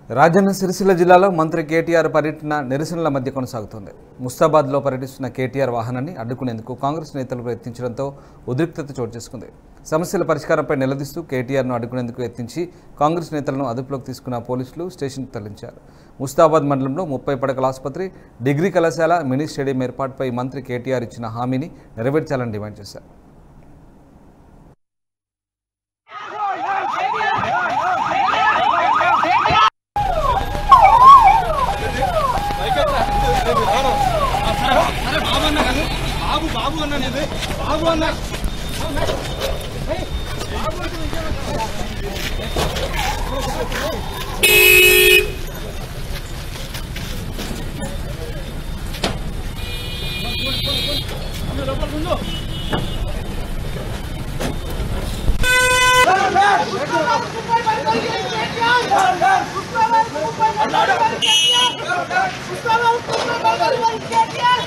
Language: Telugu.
రాజన్న సిరిసిల్ల జిల్లాలో మంత్రి కేటీఆర్ పర్యటన నిరసనల మధ్య కొనసాగుతోంది ముస్తాబాద్లో పర్యటిస్తున్న కేటీఆర్ వాహనాన్ని అడ్డుకునేందుకు కాంగ్రెస్ నేతలు ప్రయత్నించడంతో ఉద్రిక్తత చోటు చేసుకుంది సమస్యల పరిష్కారంపై నిలదీస్తూ కేటీఆర్ను అడ్డుకునేందుకు యత్నించి కాంగ్రెస్ నేతలను అదుపులోకి తీసుకున్న పోలీసులు స్టేషన్కు తరలించారు ముస్తాబాద్ మండలంలో ముప్పై పడకల ఆసుపత్రి డిగ్రీ కళాశాల మినీ స్టేడియం ఏర్పాటుపై మంత్రి కేటీఆర్ ఇచ్చిన హామీని నెరవేర్చాలని డిమాండ్ చేశారు బాబు బాబు అన్న నేను బాబు అన్న Mustafa